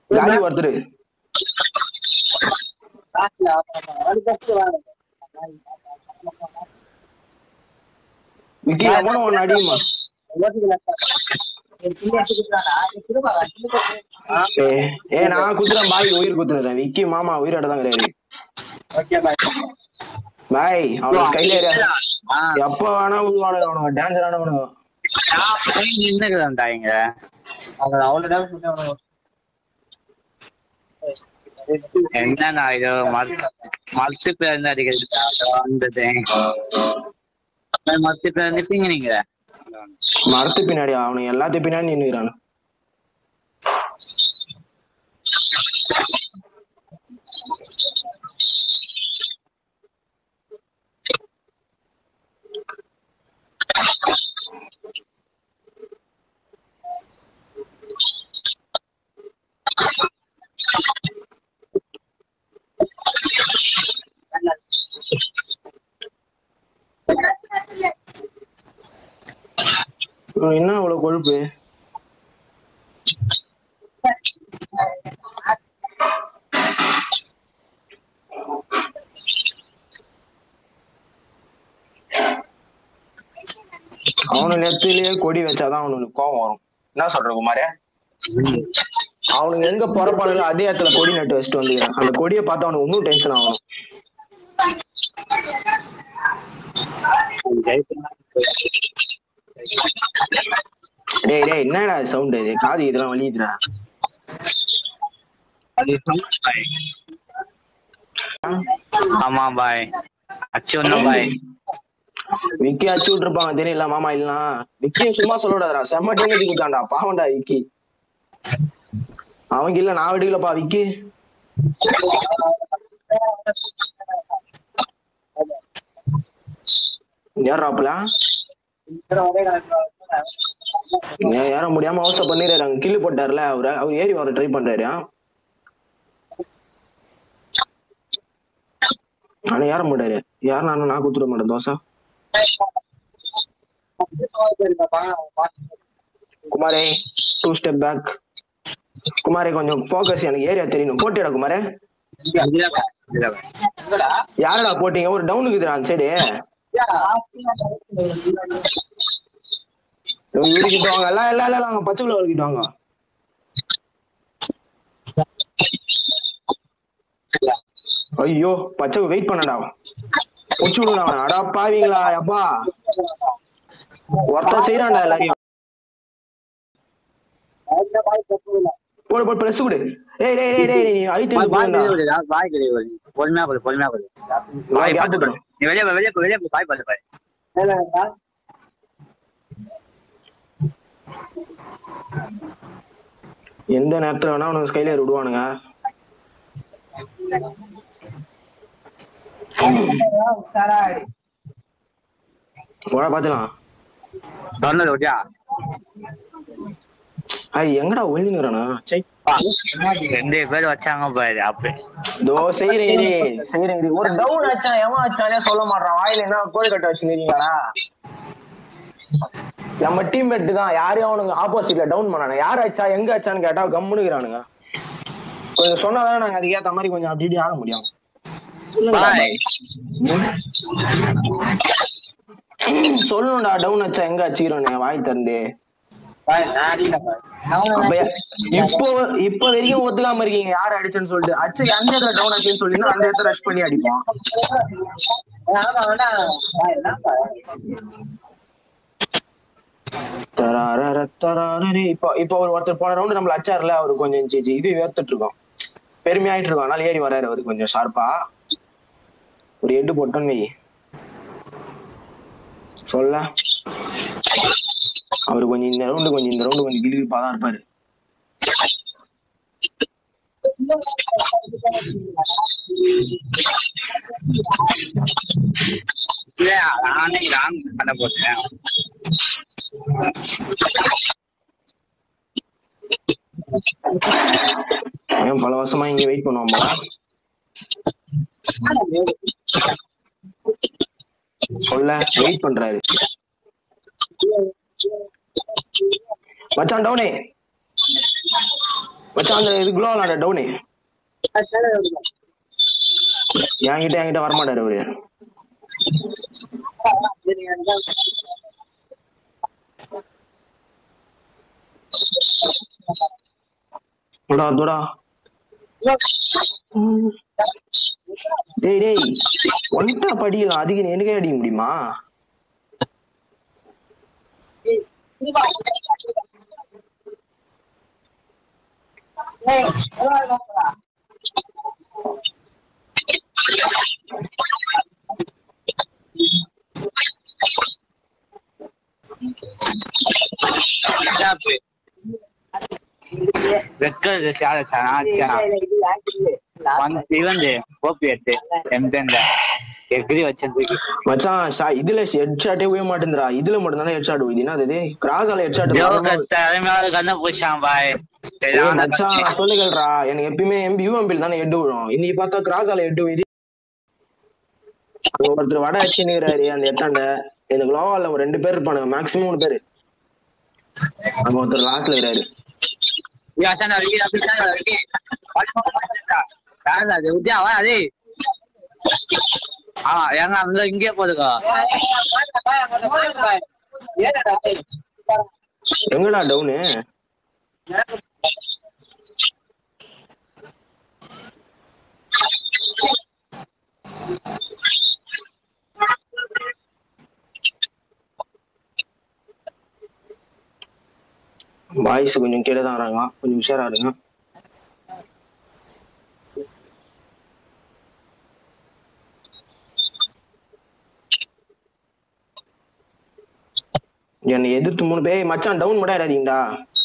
காலி ஒருத்தரு விக்கி எவனும் ஒன்னு அடியுமா ஏ ஏ நான் குத்துறேன் பாய் உயிர் குத்துறேன் விக்கி மாமா உயிரோட தான் கிடையாது பாய் அவன் ஸ்கைல எப்ப வேணா விழுவானு அவனுக்கு டான்ஸ் ஆனவனு நின்னுக்குதான்டா இங்க என்னண்ணா இது மல்டி பிளேயர் இருந்து அடிக்கிறது வந்தது மல்டி பிளேயர் நிப்பீங்க நீங்க மரத்து பின்னாடி அவனுக்கு எல்லாத்து பின்னாடி நின்னுக்கிறானு இவன் என்ன அவ்வளவு கொழுப்பு அவனு நெத்திலேயே கொடி வச்சாதான் அவனுக்கு கோவம் வரும் என்ன சொல்ற குமாரே அவனுக்கு எங்க பிறப்பானுங்களோ அதே இடத்துல கொடி நட்டு வச்சுட்டு வந்துக்கிறான் அந்த கொடியை பார்த்து அவனுக்கு இன்னும் டென்ஷன் ஆகணும் டேய் டேய் என்னடா சவுண்ட் இது காது இதெல்லாம் வலியுதுடா ஆமா பாய் அச்சு ஒண்ணும் பாய் விக்கி அடிச்சு விட்டுருப்பாங்க தெரியல மாமா இல்லனா விக்கியும் சும்மா சொல்லக்கூடாதுடா செம்ம டேமேஜ் கொடுத்தான்டா பாவம்டா விக்கி அவங்க இல்ல நான் வெடிக்கலப்பா விக்கி ஏறாப்புல ஏற முடியாம அவசரம் பண்ணிடுறாரு அங்க கில்லு போட்டாருல அவரு அவர் ஏறி வர ட்ரை பண்றாரு ஆனா ஏற மாட்டாரு யாருனாலும் நான் குத்துட மாட்டேன் தோசை குமாரே டூ ஸ்டெப் பேக் குமாரே கொஞ்சம் ஃபோக்கஸ் எனக்கு ஏரியா தெரியணும் போட்டியடா குமாரே யாரடா போட்டீங்க ஒரு டவுன் இருக்குதுடா அந்த சைடு இவருக்கிட்ட வாங்க எல்லாம் எல்லாம் எல்லாம் வாங்க பச்சை கலர் கிட்ட வாங்க ஐயோ பச்சை வெயிட் பண்ணடா உச்சு விடுடா அவனை அடா பாவீங்களா அப்பா ஒருத்தன் செய்யறான்டா எல்லாரையும் போடு போடு பிரஸ் கொடு ஏய் டேய் டேய் டேய் நீ அழித்து பாய் போடா பாய் கிடையாது பொறுமையா போடு பொறுமையா போடு பாய் பார்த்து போடு நீ வெளியே போ, வெளியே போ, வெளியே போ, பாய் பார்த்து பாய் எந்த நேரத்துல வேணா உனக்கு ஸ்கைலர் விடுவானுங்க போடா பாத்துலாம் சொன்னது ஓட்டியா ஐய் எங்கடா ஒளிஞ்சுங்கிறானா சை ரெண்டு பேர் வச்சாங்க பாரு அப்படி இதோ செய்யறேன் இரு, செய்யறேன் இரு. ஒரு டவுன் ஆச்சான் எவன் ஆச்சானே சொல்ல மாட்டான் வாயில என்ன கோழி கட்ட வச்சுருக்கீங்களா நம்ம டீம் மேட் தான் யாரையும் அவனுங்க ஆப்போசிட்ல டவுன் பண்ணானு யார் ஆச்சா எங்க ஆச்சான்னு கேட்டா கம்முனுக்குறானுங்க கொஞ்சம் சொன்னாதான் நாங்க அதுக்கேத்த மாதிரி கொஞ்சம் அப்படி இப்படி ஆட முடியும் சொல்லுங்கடா பாய். பாய். சொல்லணும்டா டவுன் ஆச்சா எங்க வச்சுக்கிறோன்னு வாய் திறந்து அப்ப இப்போ இப்ப வரைக்கும் ஒத்துக்காம இருக்கீங்க யார் அடிச்சேன்னு சொல்லிட்டு அச்சு அந்த இடத்துல டவுன் ஆச்சுன்னு சொல்லினா அந்த இடத்துல ரஷ் பண்ணி அடிப்பான் தராரர தராரரே. இப்போ இப்போ ஒரு ஒருத்தர் போன ரவுண்டு நம்மள அச்சார்ல அவரு கொஞ்சம் சி- சி- இது வேர்த்துட்டு இருக்கோம் பெருமையாயிட்டு இருக்கோம் அதனால ஏறி வராரு அவரு கொஞ்சம் ஷார்ப்பா ஒரு எட்டு போட்டோன்னு வை சொல்ல அவரு கொஞ்சம் இந்த ரவுண்டு கொஞ்சம் இந்த ரவுண்டு கொஞ்சம் கிளிப்பா தான் இருப்பாரு இல்ல நானே ராங் பண்ண போட்டேன் ஏன் பல வருஷமா இங்க வெயிட் பண்ணுவோம் போல சொல்ல வெயிட் பண்றாரு மச்சான் டவுனே மச்சான் அந்த இது குளோ விளாட டவுனு என்கிட்ட என்கிட்ட வரமாட்டாரு அவரு தோடா தோடா டேய் டேய் ஒன்ட்டா படிக்கலாம் அதுக்கு நீ எனக்கே அடிக்க முடியுமா வெக்கது சால சானா இவன் கோப்பி எடுத்து எம்தெந்த எகிரி வச்சிருக்கு மச்சான் ஷா- இதுல ஹெட் ஷாட்டே போய மாட்டேங்குதுடா இதுல மட்டும் தானே ஹெட் ஷாட் போகுது என்ன அது கிராஸ் ஆல ஹெட் ஷாட் தலைமையால கண்ண பூச்சான் பாய் மச்சான் நான் சொல்லு கேள்றா எனக்கு எப்பயுமே எம்பி யூஎம்பில் தானே ஹெட் விழும் இன்னைக்கு பார்த்தா கிராஸ் ஆல ஹெட் விழுது அங்க ஒருத்தர் வடை வச்சுன்னுறாரு அந்த எத்தாண்ட இந்த குளோவால ரெண்டு பேர் இருப்பானுங்க மேக்ஸிமம் மூணு பேரு அங்க ஒருத்தர் லாஸ்ட்ல இருக்கிறாரு யாசன அருகே அப்படிதான் அருகே காரணம் அது உத்தியா வா அது ஆமா ஏங்க அங்க இங்கே போதுக்கா எங்கடா டவுனு வாய்ஸ் கொஞ்சம் கீழே தான் வராங்க கொஞ்சம் உஷாரா இருங்க என்னை எதிர்த்து மூணு பேர் மச்சான் டவுன் மட்டும் ஆயிடாதீங்கடா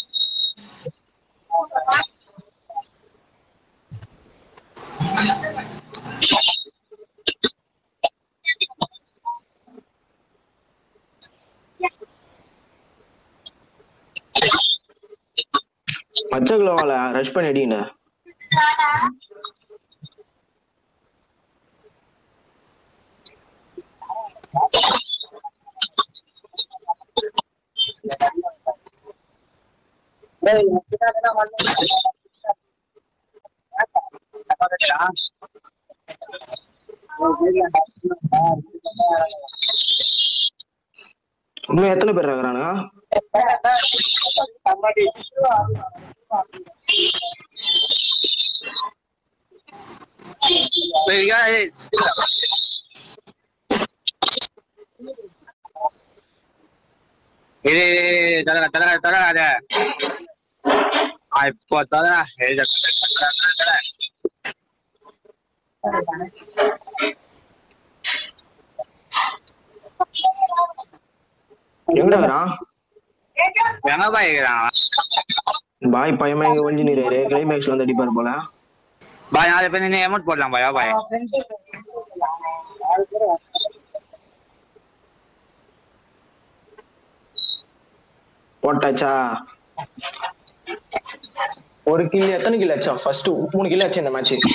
மச்ச குளோவால ரஷ் பண்ணி அடிங்கடா இன்னும் எத்தனை பேர் இருக்கிறானுங்க இது தலக தலக தலக அத இப்போ தலக இது எங்கடா இருக்கிறான் எங்க பாய் இருக்கிறான் பாய் பையமா இங்க ஒளிஞ்சு நிறாரு கிளைமேக்ஸ்ல வந்து அடிப்பாரு போல பாய் நாலு பேர் நின்று அமௌண்ட் போடலாம் பாய் பாய் போட்டாச்சா ஒரு கில் எத்தனை கில் ஆச்சா ஃபர்ஸ்ட் மூணு கில் ஆச்சு இந்த மேட்ச்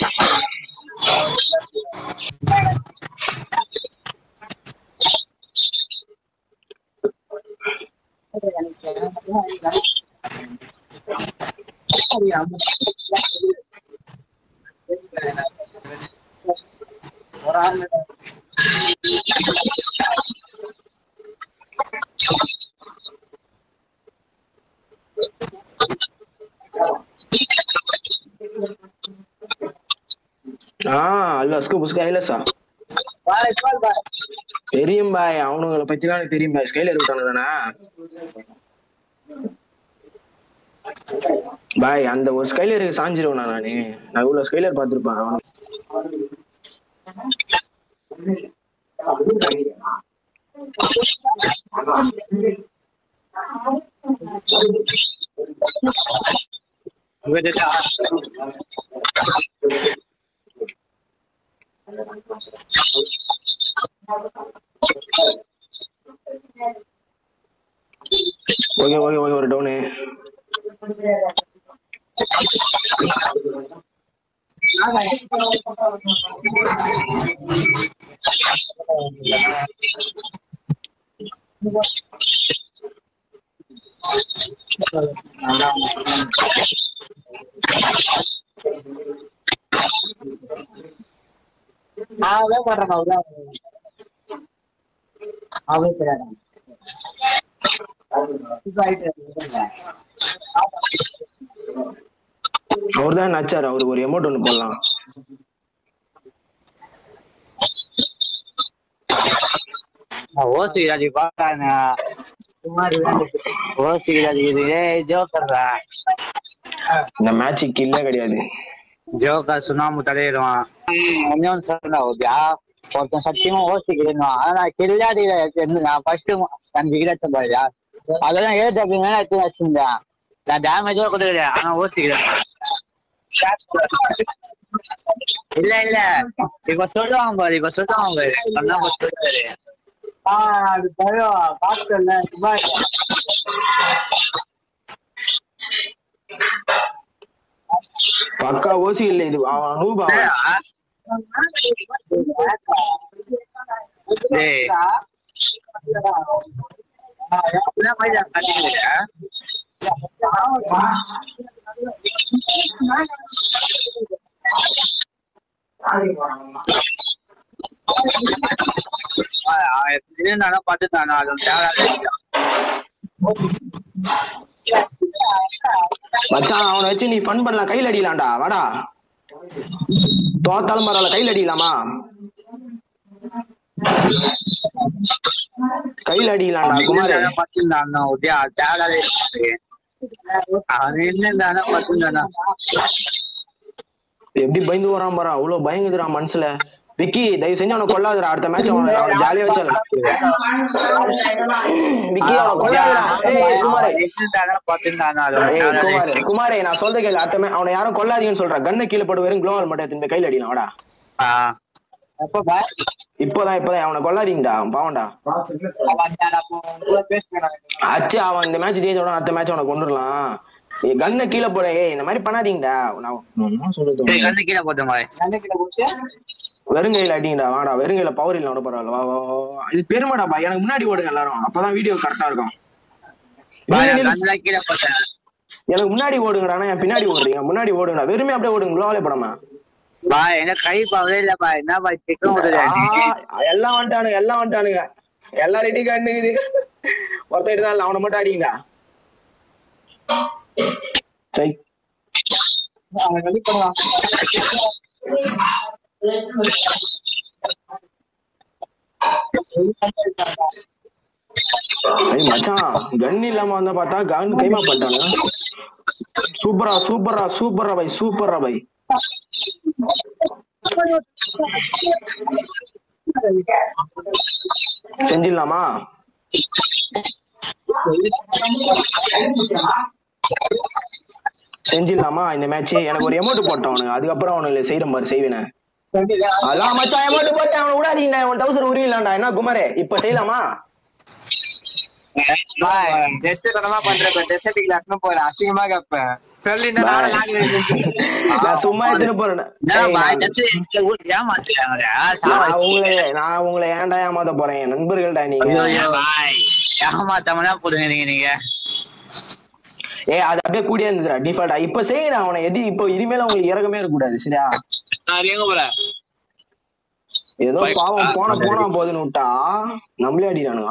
ஆ அல்ல ஸ்கூ புஸ்கா இல்லசா தெரியும் பாய் அவனுங்களை பத்திலாம் எனக்கு தெரியும் பாய் ஸ்கைலர் விட்டானு தானே பாய் அந்த ஒரு ஸ்கைலருக்கு சாஞ்சிருவேனா நானு நான் இவ்வளவு ஸ்கைலர் பார்த்திருப்பேன் அவன் ஓகே ஓகே ஓகே ஒரு டவுனு நானே பண்றேன் அவ்வளவுதான் அவன் தெரியாது இப்ப ஆயிட்டு அவர் தான் நச்சாரு அவருக்கு ஒரு எமௌண்ட் ஒண்ணு போடலாம் ஓசி ராஜி பாக்காங்க ஓசி ராஜி இது ஜோக்கர்டா இந்த மேட்சுக்கு இல்ல கிடையாது ஜோக்கர் சுண்ணாம்பு தலையிடுவான் இன்னொன்னு சொல்றா ஓகே ஒருத்தன் சத்தியமா ஓசிக்கிறேன் ஆனா கில்லாடி நான் ஃபர்ஸ்ட் அஞ்சு கிலோ எடுத்தேன் பாருயா அதெல்லாம் ஏழு டப்பு மேல எடுத்து வச்சிருந்தேன் நான் டேமேஜோ கொடுக்கல ஆனா ஓசிக்கிறேன் இல்ல இல்ல இப்ப சொல்லுவாங்க பாரு இப்ப சொல்லுவாங்க பாரு சொன்னா இப்ப சொல்லுவாரு ஆஹ் அது பயம் பாத்துல பக்கா ஓசி இல்ல இது அவன் நூபா அவன். டேய். என்ன மாதிரி கட்டிக்கிட்டு இருந்தாலும் பார்த்துட்டானா அது தேவையான மச்சான் அவனை வச்சு நீ ஃபன் பண்ணலாம் கையில் அடிக்கலாம்டா வாடா தோத்தாலும் பரவாயில்ல கையில் அடிக்கலாமா கையில் அடிக்கலாம்டா குமார் பார்த்துருந்தானோ தேவையான அவன் இருந்தானா பார்த்துருந்தானா எப்படி பயந்து வரான் பாரு அவ்வளவு பயங்குதுடா மனசுல விக்கி தயவு செஞ்சு அவனை கொல்லாதுடா அடுத்த மேட்ச் அவனை அவனை ஜாலியா வச்சாலும் விக்கி அவனை கொல்லாதுடா ஏய் குமாரே பார்த்துருந்தானா ஏய் குமாரே குமாரே நான் சொல்றது கேளு அடுத்த மே- அவனை யாரும் கொல்லாதீங்கன்னு சொல்றேன் கண்ணு கீழே போட்டு வெறும் குளோவல் மட்டும் எடுத்து கையில் அடிக்கலாம் வாடா அப்போ பா இப்போதான் இப்போதான் அவனை கொல்லாதீங்கடா அவன் பாவம்டா அச்சு அவன் இந்த மேட்ச் ஜெயிச்சோட அடுத்த மேட்ச் அவனை கொண்டுடலாம் நீ கண்ணை கீழே போட ஏய் இந்த மாதிரி பண்ணாதீங்கடா நான் என்ன சொல்றது கண்ணு கீழே போட்ட மாதிரி வெறுங்கையில அடிங்கடா வாடா வெறுங்கையில பவர் இல்ல விட பரவாயில்ல வா வா வா, வா இது பெருமைடாப்பா எனக்கு முன்னாடி ஓடுங்க எல்லாரும் அப்பதான் வீடியோ கரெக்டா இருக்கும் பாரு, நில்லு, நில்லு. கண்ணுல கீழே போட்டேன் எனக்கு முன்னாடி ஓடுங்கடா ஆனா என் பின்னாடி ஓடுறீங்க முன்னாடி ஓடுங்கடா வெறுமே அப்படியே ஓடுங்க குளோவாலே படமா பா என்ன கை பாவலே இல்லப்பா என்ன பா சிக்கன் விடுது எல்லாம் வந்துட்டானுங்க எல்லாம் வந்துட்டானுங்க எல்லாம் ரெடி கண்ணுக்குது ஒருத்தர் தான் அவனை மட்டும் அடிங்கடா சை ஐய் மச்சான் கன் இல்லாம வந்தா பார்த்தா கன் கைமா பண்ணிட்டானுங்க சூப்பரா சூப்பரா சூப்பரா பை சூப்பரா பை செஞ்சிடலாமா செஞ்சிடலாமா இந்த மேட்ச் எனக்கு ஒரு எமௌண்ட் போட்டவனுங்க அதுக்கப்புறம் அவனுக்கு செய்யற மாதிரி செய்வேனே அதான் மச்சான் எமௌண்ட் போட்டு அவனை விடாதீங்கடா அவன் டவுசர் உருவிடலாம்டா என்ன குமாரே இப்ப செய்யலாமா டெஸ்ட் தனமா பண்றப்ப டெஸ்ட் கிளாஸ்னு போறேன் அசிங்கமா கேப்பேன் சொல்லி Bye. நான் சும்மா எடுத்துட்டு போறேன் ஏய், நான் நான் உங்களை நான் உங்களை ஏன்டா ஏமாத்த போறேன் என் நண்பர்கள்டா நீங்க ஏமாத்தமனா போடுங்க நீங்க நீங்க ஏய் அது அப்படியே கூடியே இருந்துடா டிஃபால்ட்டா இப்ப செய்யுடா அவனை எது இப்போ இனிமேல உங்களுக்கு இறக்கமே இருக்க கூடாது சரியா நான் எங்க போறேன் ஏதோ Bye. பாவம் போன போனா போதுன்னு விட்டா நம்மளே அடிக்கிறானுங்க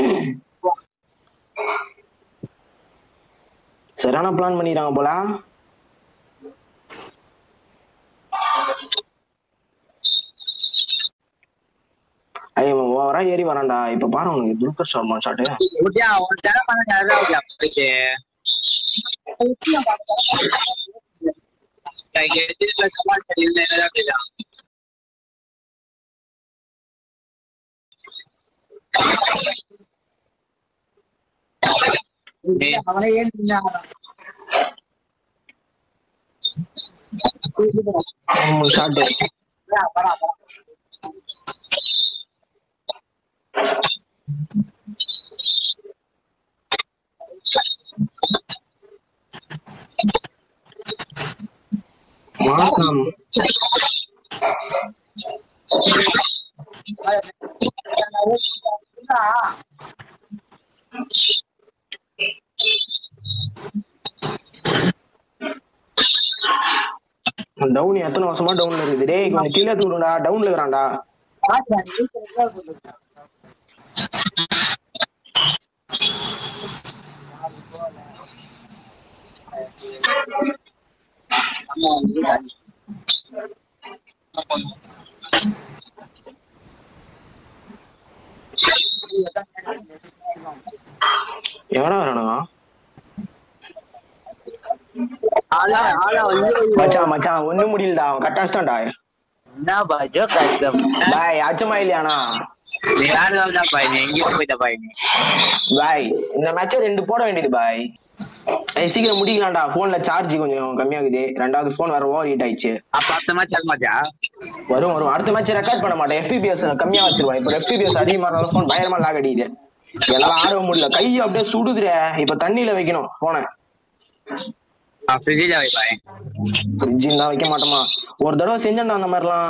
சரியான பிளான் பண்ணிடுறாங்க போல ஐயோ ஓவரா ஏறி வரான்டா இப்ப பாரு உனக்கு துல்கர் சல்மான் ஷாட்டு முடியா உன் தர பண்ண யாரா போயிட்டு எதிர்ல கமாண்ட் தெரியல என்னடா அப்படிதான் அவனை ஏன் ஷாட்டு வணக்கம் டவுன் எத்தனை வருஷமா டவுன்ல இருக்குது டேய் கொஞ்சம் கீழே தூடுடா டவுன்ல இருக்கிறான்டா எவடா வரானுங்க ஆளா ஆளா ஐயோ மச்சான் மச்சான் ஒண்ணும் முடியலடா அவன் கட்டாஸ்டான்டா என்ன பாய் ஜோக் ஆயிடுச்சு பாய் அச்சமா இல்லையானா நீ யாரு தான் பாய் நீ எங்கேயும் போயிட்ட பாய் நீ பாய் இந்த மேட்சை ரெண்டு போட வேண்டியது பாய் ஏய் சீக்கிரம் முடிக்கலாம்டா போன்ல சார்ஜ் கொஞ்சம் கம்மியாகுது ரெண்டாவது போன் வேற ஓவர் ஹீட் ஆயிடுச்சு அப்ப அடுத்த மேட்ச் ஆக மாட்டியா வரும் வரும் அடுத்த மேட்ச் ரெக்கார்ட் பண்ண மாட்டேன் எஃபிபிஎஸ் கம்மியா வச்சிருவான் இப்போ எஃபிபிஎஸ் அதிகமா இருந்தாலும் போன் பயங்கரமா லாக் அடிக்குது என்னால ஆடவே முடியல கை அப்படியே சுடுதுற இப்ப தண்ணியில வைக்கணும் போனை ஃப்ரிட்ஜில் வை பாய் ஃப்ரிட்ஜில் தான் வைக்க மாட்டோமா ஒரு தடவை செஞ்சேன்டா அந்த மாதிரிலாம்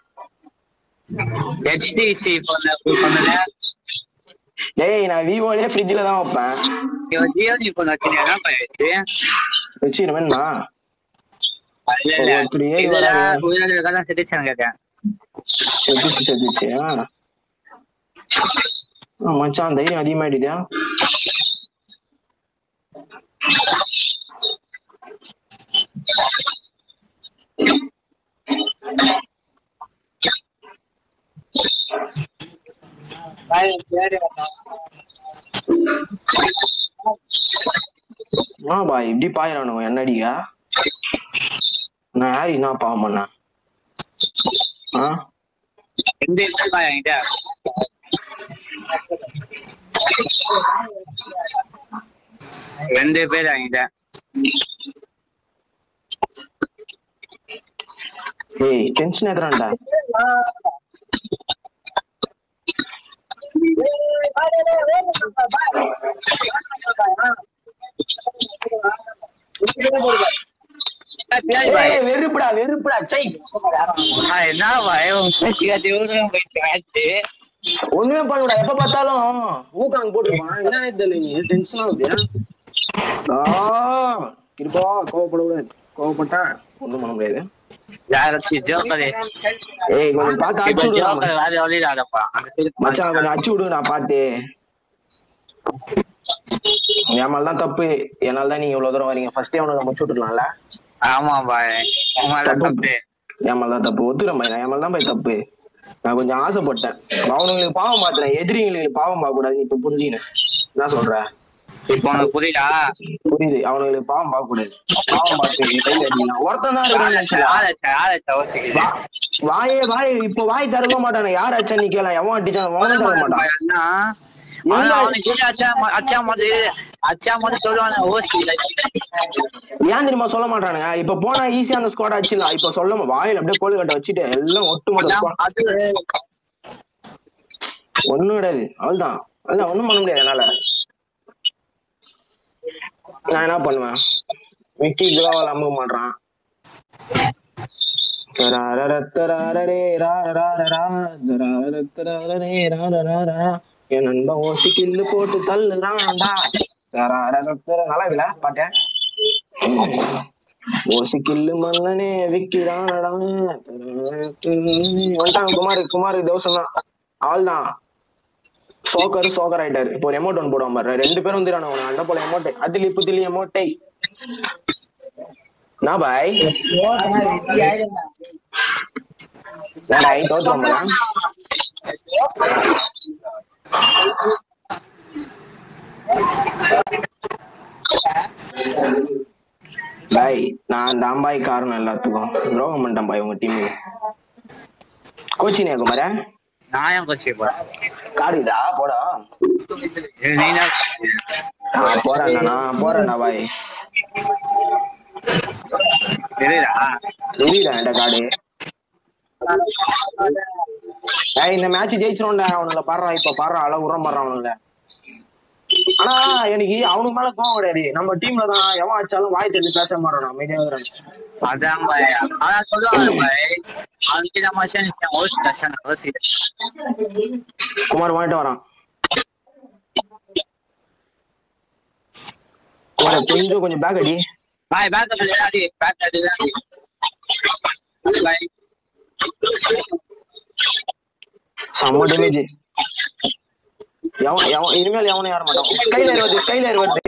ஹெச்டிசி போன சொன்னல டேய் நான் விவோலயே ஃப்ரிட்ஜில் தான் வைப்பேன் இவன் ஜியோஜி போன வச்சு என்ன பாய் வச்சு வச்சிருவேன்னா இல்ல இல்ல ஒருத்தர் ஏறி இல்ல வராரு. உயிரோட கதை செட்டிச்சான்னு கேட்டேன் செத்துச்சு செத்துச்சு ஆ. ஆ, மச்சான் தைரியம் அதிகமாயிடுதா ஆ பாய் இப்படி பாயிரானுங்க என்னடியா நான் யாரு என்ன பாவம் பண்ணேன் ஆ எந்த இடத்துல பாய் என்கிட்ட ரெண்டு பேர் என்கிட்ட ஏய் டென்ஷன் ஏத்துறான்டா பின்னாடி பாய் ஏய் வெறுப்புடா வெறுப்புடா சை ஆ, என்ன பாய் உன் பேச்சு காட்டி ஊருக்கு போயிட்டு மேட்ச்சு ஒண்ணுமே பண்ணடா எப்ப பார்த்தாலும் ஊக்காங்க போட்டுருப்பான் என்னன்னே தெரியல நீ டென்ஷன் ஆகுது ஆ கிருப்பா கோவப்படக்கூடாது கோவப்பட்டா ஒண்ணும் பண்ண முடியாது யாராச்சும் ஜோக்கரு ஏய் கொஞ்சம் பார்த்து இப்ப அடிச்சு விடுடா ஜோக்கர் வேற வழியிடாதப்பா அந்த திருப்பி மச்சான் கொஞ்சம் அடிச்சு விடுங்கடா பார்த்து என் மேல தான் தப்பு என்னால தான் நீங்க இவ்வளவு தூரம் வரீங்க ஃபர்ஸ்ட் டே உனக்கு முடிச்சு விட்டுருலாம்ல ஆமா பாய் உமால தப்பு என் மேல தான் தப்பு ஒத்துக்கிறேன் பாய் என் மேல தான் பாய் தப்பு நான் கொஞ்சம் ஆசைப்பட்டேன் அவனுங்களுக்கு பாவம் பாத்துறேன் எதிரிங்களுக்கு பாவம் பார்க்க கூடாது இப்ப புரிஞ்சுக்கினேன் என்ன சொல்ற இப்போ உனக்கு புரியுதா புரியுது அவனுங்களுக்கு பாவம் பார்க்க கூடாது பாவம் பார்த்து கையில் அடிக்கலாம் ஒருத்தன் தான் இருக்கான்னு நினைச்சல ஆளச்சா ஆளச்சா யோசிக்குது வாயே வாய் இப்ப வாய் திறக்க மாட்டானே யார் அச்சா நீ கேள எவன் அடிச்சான் அவனும் திறக்க மாட்டான் அண்ணா அவன் அவனுக்கு கீழே அச்சா ம- அச்சா மாதிரி அச்சா மாதிரி சொல்லுவானே ஓசி ஏன் தெரியுமா சொல்ல மாட்டானுங்க இப்ப போனா ஈஸியா அந்த ஸ்குவாட் அடிச்சிடலாம் இப்ப சொல்ல மா- வாயில அப்படியே கோல் கட்ட வச்சுட்டு எல்லாம் ஒட்டுமொத்த squad. அது ஒண்ணும் கிடையாது அவ்வளவுதான் அவ்வளவுதான் ஒண்ணும் பண்ண முடியாது என்னால நான் என்ன பண்ணுவேன் விக்கி குலாவால் அமுக மாட்டான் தராரரத்தராரரே ராரராரரா, தராரரத்தராரரே ராரராரா. என் நண்பன் ஓசி கில்லு போட்டு தள்ளுறான்டா தராரரத்தர நல்லா இருக்குல்ல பாட்டு ஓசி கில்லு மன்னனே விக்கிறானடா வந்துட்டாங்க குமார் குமார் தோசம் தான் அவள் தான் சோக்கர் சோக்கர் ஆயிட்டாரு இப்போ ஒரு எமௌண்ட் ஒன்று போடுவான் பாரு ரெண்டு பேரும் வந்துடானு அவன் அந்த போல எமௌண்ட் அதிலி புதிலி எமௌண்டை நான் பாய் வேடாய் தோத்துறோம்ல பாய் நான் தான் பாய் காரணம் எல்லாத்துக்கும் துரோகம் பண்ணிட்டேன் பாய் உங்க டீம் கோச்சினே குமார நான் ஏன் கொச்சி போறேன் காடுதா போடா நீ தான் நான் போறேண்ணா நான் போறேண்ணா பாய் தெரியுதா தெரியுதா என்கிட்ட காடு ஏய் இந்த மேட்ச் ஜெயிச்சிரும்டா அவனுங்கள பாடுறான் இப்ப பாடுறான் அளவு உரம் பாடுறான் அவனுங்கள ஆனா எனக்கு அவனுக்கு மேல கோவம் கிடையாது நம்ம டீம்ல தான் எவன் அடிச்சாலும் வாய் தெரிஞ்சு பேச மாட்டான் அமைதியா இருக்கிறான் அதான் பாய் ஆனா சொல்லுவாங்க பாய் அவனுக்கு நம்ம மனுஷன் ஓசி கஷ்டம் அவசியம் குமார் வாங்கிட்டு வரான் குமார் கொஞ்சம் கொஞ்சம் பேக் அடி பாய் பேக் அடி பேக் அடி பாய் செம்ம டேமேஜ் எவன் எவன் இனிமேல் எவனும் ஏற மாட்டான் ஸ்கைலர் வருது ஸ்கைலர் வருது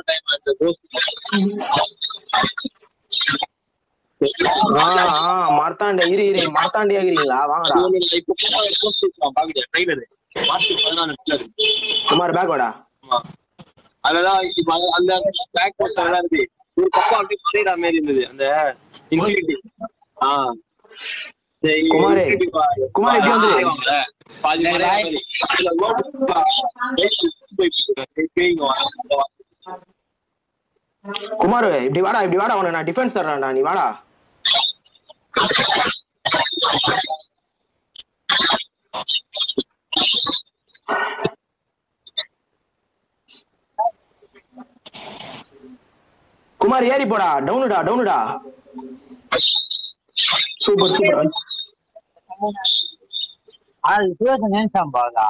ஆ ஆ மார்த்தாண்ட இரு இரு மார்த்தாண்டி ஆகிறீங்களா வாங்கடா குமார் பேக் வாடா அதெல்லாம் இப்ப அது- அந்த பேக் போஸ்ட் எல்லாம் இருக்கு ஒரு பக்கம் அப்படியே பழைய மாதிரி இருந்தது அந்த இன்ஃபினிட்டி ஆ சரி, குமாரே, Infinity பா- குமார் எப்படி வந்து? வாங்குவாங்கல்ல, பாதி சரி, மறைய bye. மாதிரி. அதுல load பா- போய் பேய்ங்க வாங்க. குமார் இப்படி வாடா இப்படி வாடா உனக்கு நான் டிஃபென்ஸ் தர்றேன்டா நீ வாடா குமார் ஏறி போடா டவுனுடா டவுனுடா சூப்பர் சூப்பர் அது சுரேஷன் நினைச்சான் பாதா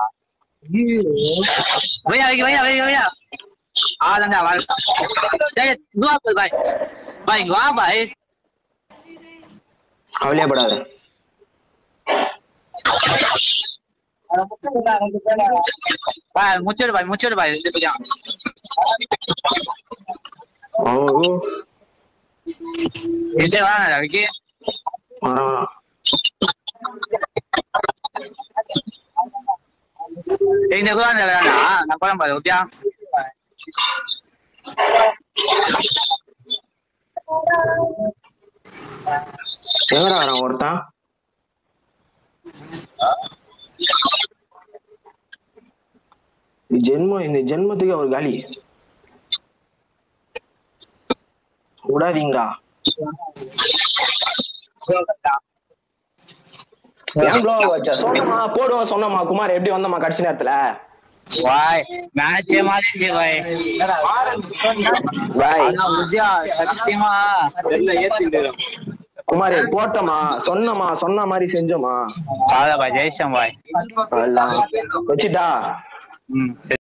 வையா வைக்க வையா வைக்க வையா ஆதாண்டா வா சரி வா பாய் பாய் இங்க வா பாய் கவலையப்படாத பாய் முச்சோடு பாய் முச்சோடு பாய் ரெண்டு பேரும் ஓ எந்த வாங்க விக்கி வரேன் வரேன் இந்த ரூபா வேணாம் நான் போறேன் பாரு ஓகே எங்கடா வரான் ஒருத்தன் ஜென்மம் இந்த ஜென்மத்துக்கு அவர் காலி விடாதீங்கடா ஏன் ப்ளோ வச்ச சொன்னமா போடுவோம் சொன்னமா குமார் எப்படி வந்தமா கடைசி நேரத்துல வாய் மேட்சே மாறிச்சு பாய் பாய் ஆனா விஜயா சத்தியமா எல்லாம் ஏத்திட்டு குமார் போட்டோமா சொன்னமா சொன்ன மாதிரி செஞ்சோமா பாதா பாய் ஜெயிச்சேன் பாய் அவ்வளவுதான் வச்சுட்டா ம்